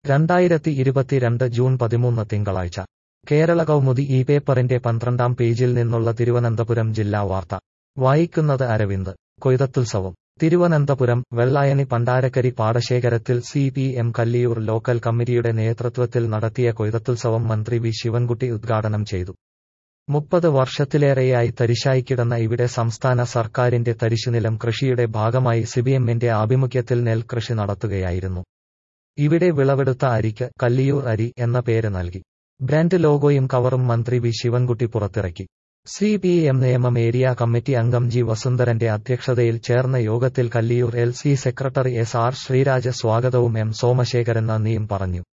രണ്ടായിരത്തി ഇരുപത്തിരണ്ട് ജൂൺ പതിമൂന്ന് തിങ്കളാഴ്ച കേരള കൗമുദി ഈ പേപ്പറിന്റെ പന്ത്രണ്ടാം പേജിൽ നിന്നുള്ള തിരുവനന്തപുരം ജില്ലാ വാർത്ത വായിക്കുന്നത് അരവിന്ദ് കൊയ്തത്തുത്സവം തിരുവനന്തപുരം വെള്ളായണി പണ്ടാരക്കരി പാടശേഖരത്തിൽ C P M Kalliyoor local കമ്മിറ്റിയുടെ നേതൃത്വത്തിൽ നടത്തിയ കൊയ്തത്തുത്സവം മന്ത്രി വി ശിവൻകുട്ടി ഉദ്ഘാടനം ചെയ്തു മുപ്പത് വർഷത്തിലേറെയായി തരിശായി കിടന്ന ഇവിടെ സംസ്ഥാന സർക്കാരിന്റെ തരിശുനിലം കൃഷിയുടെ ഭാഗമായി സിബിഎമ്മിന്റെ ആഭിമുഖ്യത്തിൽ നെൽകൃഷി നടത്തുകയായിരുന്നു ഇവിടെ വിളവെടുത്ത അരിക്ക് കല്ലിയൂർ അരി എന്ന പേര് നൽകി ബ്രാൻഡ് ലോഗോയും കവറും മന്ത്രി വി ശിവൻകുട്ടി പുറത്തിറക്കി സി പി എം നിയമം ഏരിയ കമ്മിറ്റി അംഗം ജി വസുന്ധരന്റെ അധ്യക്ഷതയിൽ ചേർന്ന യോഗത്തിൽ Kalliyoor L C secretary S R ശ്രീരാജ സ്വാഗതവും എം സോമശേഖരൻ നന്ദിയും പറഞ്ഞു